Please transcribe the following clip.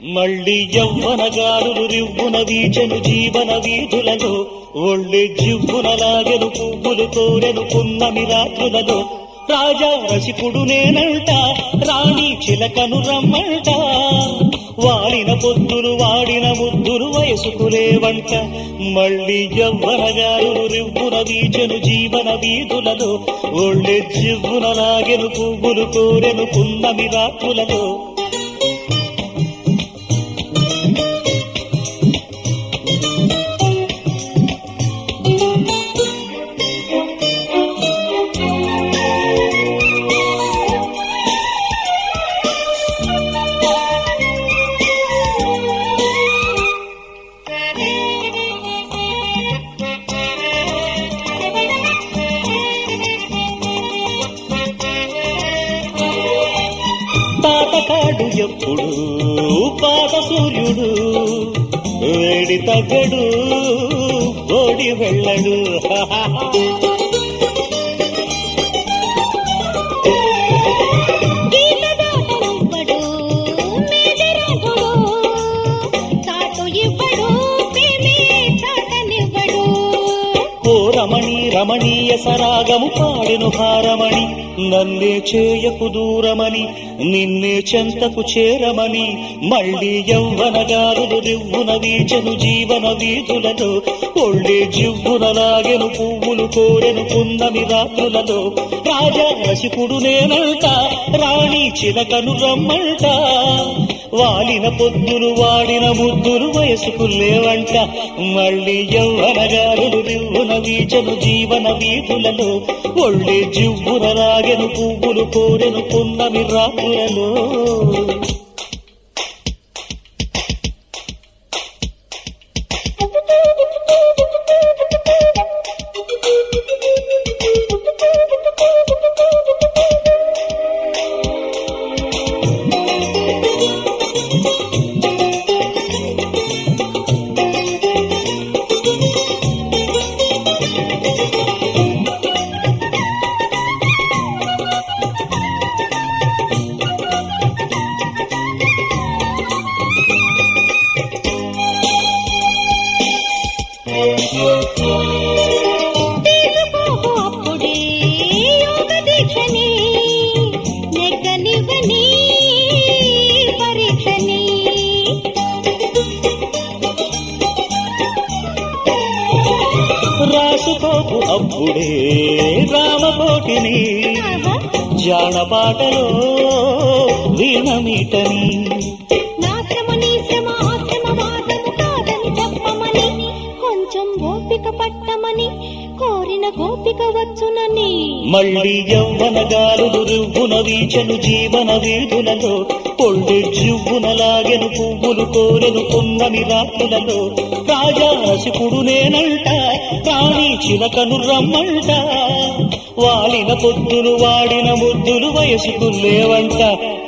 మళ్ళీ యవ్వనగారులు రివ్వున వీచెను జీవన వీధులలో ఒళ్ళి జివ్వునలాగెను పువ్వులు కోరెను పున్నమి రాత్రులలో రాజా రసికుడు నేనంట రాణి చిలకను రమ్మంట వాడిన పొద్దులు వాడిన ముద్దులు వయసుకులేవంట మళ్ళీ యవ్వనగారులు రివ్వున వీచెను జీవన వీధులలో ఒళ్ళి జివ్వునలాగెను పువ్వులు కోరెను పున్నమి రాత్రులలో తాతకాడు ఎప్పుడు పాత సూర్యుడు వేడి తగ్గడు ఓడి వెళ్ళడు గీతదాటనివ్వడు, మేజరాజుడు. చాటు ఇవ్వడు, ప్రేమే చాటనివ్వడు. ఓ రమణి రమణీయ సరాగము పాడెను హారమణి నన్నే చేయకు దూరమని నిన్నే చెంతకు చేరమని మళ్ళీ యవ్వనగారులు రివ్వున వీచను జీవన వీధులలో ఒళ్ళే జివ్వునలాగెను పువ్వులు కోరెను పున్నమి రాత్రులలో రాజా రసికుడు నేనంట రాణి చిలకను రమ్మంట వాలిన పొద్దులు వాడిన ముద్దులు వయసుకు లేవంట మళ్ళీ యవ్వనగారులు రివ్వున వీచను జీవన వీధులలో ఒళ్ళే జివ్వునలాగెను పువ్వులు కోరెను పున్నమి రాత్రులలో తీసుకోకు అప్పుడే యోగ దీక్షని, నెగ్గనివ్వని పరీక్షని. రాసుకోకు అప్పుడే రామకోటిని ఆహా, జానపాటలో వీణమీటని నా శ్రమ నీ శ్రమ ఆశ్రమ వాసము కాదని చెప్పమని కొంచెం ఓపిక పట్టమని కోరిన గోపిక వచ్చునని మళ్ళీ యవ్వనగారులు రివ్వున వీచను జీవన వీధులలో పొళ్ళు జివ్వునలాగెను పువ్వులు కోరెను పున్నమి రాత్రులలో రాజా రసికుడు నేనంట రాణి చిలకను రమ్మంట వాలిన పొద్దులు వాడిన ముద్దులు వయసుకు లేవంట